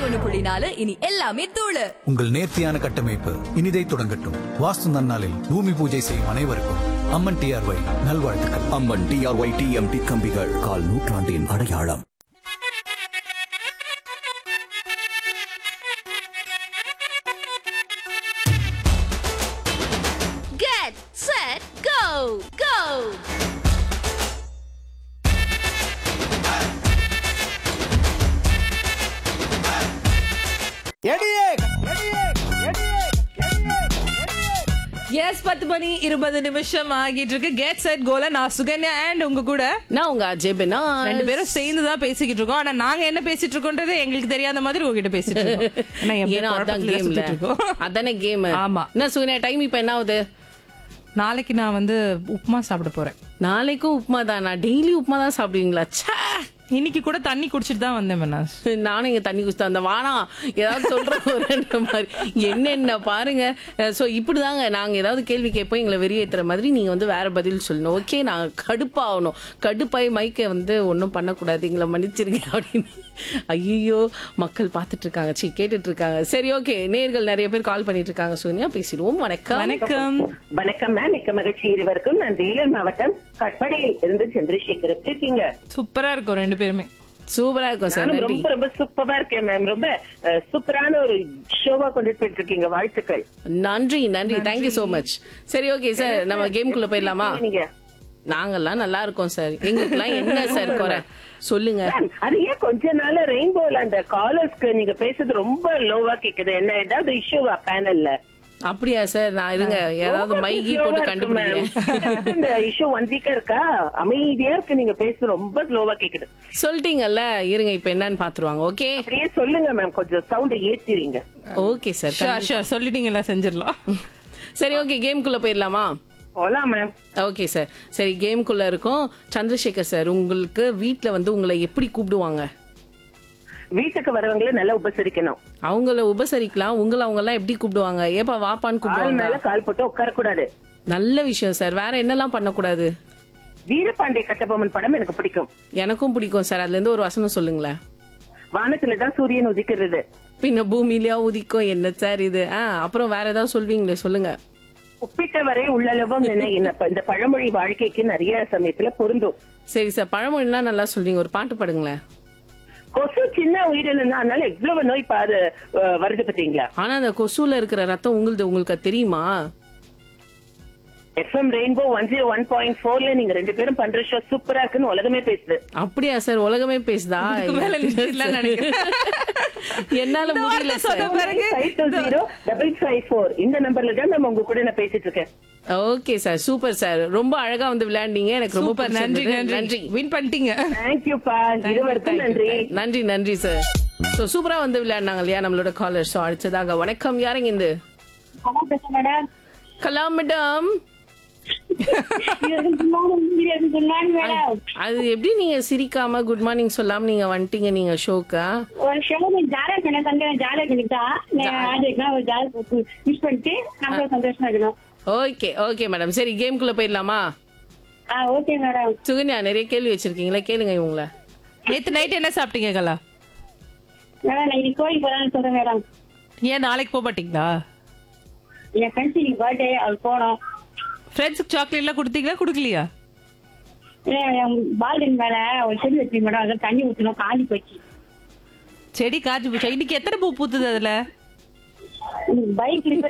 ஒண்ணு புள்ளி நாலு இனி எல்லாமே தூளு உங்கள் நேர்த்தியான கட்டமைப்பு இனிதை தொடங்கட்டும் வாஸ்து நன்னாளில் பூமி பூஜை செய்யும் அனைவருக்கும் அம்மன் டிஆர்ஒய் நல்வாழ்த்துக்கள் அம்மன் டிஆர்ஒய் டிஎம்டி கம்பிகள் கால் நூற்றாண்டின் அடையாளம் Get set go go yes பத்து மணி இருபது நிமிஷம் ஆகிட்டு இருக்கு கெட் செட் கோல நான் சுகன்யா அண்ட் உங்க கூட நான் உங்க அஜய் பெனா ரெண்டு பேரும் சேர்ந்து தான் பேசிக்கிட்டு இருக்கோம் ஆனா நாங்க என்ன பேசிட்டு இருக்கோன்றது எங்களுக்கு தெரியாத மாதிரி உங்ககிட்ட பேசிட்டு இருக்கோம் ஆனா எப்படியோ ஏன்னா அதான் குழப்பத்துல கேம்ல சுத்திட்டு இருக்கோம். அதானே கேம் ஆமா. என்ன சுகன்யா டைம் இப்ப என்ன ஆகுது நாளைக்கு நான் வந்து உப்புமா சாப்பிட போறேன் நாளைக்கும் உப்புமா தான் நான் டெய்லி உப்புமா தான் சாப்பிடுவீங்களா ச்சே. இன்னைக்கு கூட தண்ணி குடிச்சிட்டு தான் வந்தேன் மனாஸ் நானும் இங்க தண்ணி குடிச்சு அந்த வானா ஏதாவது சொல்ற மாதிரி என்னென்ன பாருங்க சோ இப்படிதாங்க நாங்க ஏதாவது கேள்வி கேட்போம் எங்களை வெறியேத்துற மாதிரி நீங்க வந்து வேற பதில் சொல்லணும் ஓகே நான் கடுப்பாகணும் கடுப்பாய் மைக்கை வந்து ஒன்றும் பண்ணக்கூடாது எங்களை மன்னிச்சிருங்க அப்படின்னு ஐயோ மக்கள் பார்த்துட்டு இருக்காங்க சி கேட்டுட்டு இருக்காங்க சரி ஓகே நேர்கள் நிறைய பேர் கால் பண்ணிட்டு இருக்காங்க சோனியா பேசிடுவோம் வணக்கம் வணக்கம் வணக்கம் மேம் மிக்க மகிழ்ச்சி இருவருக்கும் நான் வேலூர் மாவட்டம் கட்படையில் இருந்து சந்திரசேகர் எப்படி இருக்கீங்க சூப்பரா இருக்கும் ரெண்டு பேருமே சூப்பரா இருக்கும் சார் நானும் நன்றி ரொம்ப ரொம்ப சூப்பரா இருக்கேன் மேம் ரொம்ப அஹ், சூப்பரான ஒரு ஷோவா கொண்டுட்டு போயிட்டு இருக்கீங்க வாழ்த்துக்கள் நன்றி நன்றி தேங்க்யூ சோ மச் சரி ஓகே சார் நம்ம கேம்குள்ள போயிடலாமா நீங்க நாங்கெல்லாம் நல்லா இருக்கோம் சார் எங்களுக்குலாம் என்ன சார் குறை சொல்லுங்க மேம், அது ஏன் கொஞ்ச நாள ரெயின்போல அந்த காலர்ஸ்க்கு நீங்க பேசுறது ரொம்ப லோவா கேக்குது என்ன ஏதாவது இஷ்யூவா பேனல்ல அப்படியா சார் நான் இருங்க ஏதாவது மைகி போட்டு கண்டுபிடிக்கிறேன் இந்த இஷ்யூ ஒன் வீக்கா இருக்கா அமைதியா இருக்கு நீங்க பேசுறது ரொம்ப ஸ்லோவா கேக்குது சொல்லிட்டீங்கல்ல இருங்க இப்ப என்னன்னு பாத்துருவாங்க ஓகே அப்படியே சொல்லுங்க மேம் கொஞ்சம் சவுண்ட் ஏத்திறீங்க ஓகே சார் ஷூர் ஷூர் சொல்லிட்டீங்களா செஞ்சிடலாம் சரி ஓகே கேம்குள்ள போயிடலாமா போலாம் மேம் ஓகே சார் சரி கேம்குள்ள இருக்கோம் சந்திரசேகர் சார் உங்களுக்கு வீட்ல வந்து உங்களை எப்படி கூப்பிடுவாங்க வீட்டுக்கு வரவங்கள நல்லா உபசரிக்கணும் அவங்கள உபசரிக்கலாம் உங்களை அவங்க எல்லாம் எப்படி கூப்பிடுவாங்க ஏப்பா வாப்பான்னு கால் கூப்பிடுவாங்க மேல கால் போட்டு உட்கார கூடாது நல்ல விஷயம் சார் வேற என்னெல்லாம் பண்ணக்கூடாது வீரபாண்டிய கட்டபொம்மன் படம் எனக்கு பிடிக்கும் எனக்கும் பிடிக்கும் சார் அதுல இருந்து ஒரு வசனம் சொல்லுங்களேன் வானத்துலதான் சூரியன் உதிக்கிறது பின்ன பூமியிலயா உதிக்கும் என்ன சார் இது ஆ அப்புறம் வேற ஏதாவது சொல்வீங்களே சொல்லுங்க உப்பிட்ட வரை உள்ளளவும் நினை இந்த ப- இந்த பழமொழி வாழ்க்கைக்கு நிறைய சமயத்துல பொருந்தும் சரி சார் பழமொழிலாம் நல்லா சொல்வீங்க ஒரு பாட்டு பாடுங்களேன் கொசு சின்ன உயிரினம் தான் அதனால எவ்வளவு நோய் பாரு அஹ், வருது பாத்தீங்களா ஆனா அந்த கொசுல இருக்கிற ரத்தம் உங்களுது உங்களுக்கு அது தெரியுமா FM Rainbow one zero one point ஃபோர்ல நீங்க ரெண்டு பேரும் பண்ற ஷோ சூப்பரா இருக்குன்னு உலகமே பேசுது அப்படியா சார் உலகமே பேசுதா இதுக்கு மேல நிறுத்திடலாம்னு நினைக்கிறேன். என்னால இந்த முடியல வார்த்தை சொன்ன சார் பிறகு five two zero double five four இந்த நம்பர்ல தான் நம்ம உங்க கூட நான் பேசிட்டு இருக்கேன் ஓகே சார் சூப்பர் சார் ரொம்ப அழகா வந்து விளையாண்டீங்க எனக்கு ரொம்ப சூப்பர் நன்றி பிடிச்சிருந்தது. நன்றி வின் பண்ணிட்டீங்க தேங்க்யூப்பா இருவருக்கும் நன்றி நன்றி நன்றி சார் சோ சூப்பரா வந்து விளையாடினாங்க இல்லையா நம்மளோட காலர் ஸோ அடுத்ததாக வணக்கம் யாருங்க இந்த கலாம் மேடம் அது எப்படி நீங்க சிரிக்காம குட் மார்னிங் சொல்லாம நீங்க வந்துட்டீங்க நீங்க ஷோக்கா ஒரு ஷோ ஜாலியா இருக்கணும் சண்டே ஜாலியா இருக்கா ஆஜய்க்குலாம் ஒரு ஜாலி மிஸ் பண்ணிட்டு நம்ம சந்தோஷமா இருக்கணும் ஓகே ஓகே மேடம் சரி கேம்குள்ள போயிடலாமா ஆ ஓகே மேடம் சுகன்யா நிறைய கேள்வி வச்சிருக்கீங்களா கேளுங்க இவங்கள நேத்து நைட் என்ன சாப்பிட்டீங்க கலா மேடம் நான் இன்னைக்கு கோயில் போறான்னு சொல்றேன் மேடம் ஏன் நாளைக்கு போக மாட்டீங்களா என் ஃப்ரெண்ட்ஸ் இன்னைக்கு பர்த்டே அவர் போனோம் ஃப்ரெண்ட்ஸுக்கு சாக்லேட் எல்லாம் கொடுத்தீங்களா கொடுக்கலையா பால்கனி மேல ஒரு செடி வச்சு மேடம் அதை தண்ணி ஊற்றணும் காலி போச்சு செடி காய்ச்சி போச்சா இன்னைக்கு எத்தனை பூ பூத்துது அதுல பைக்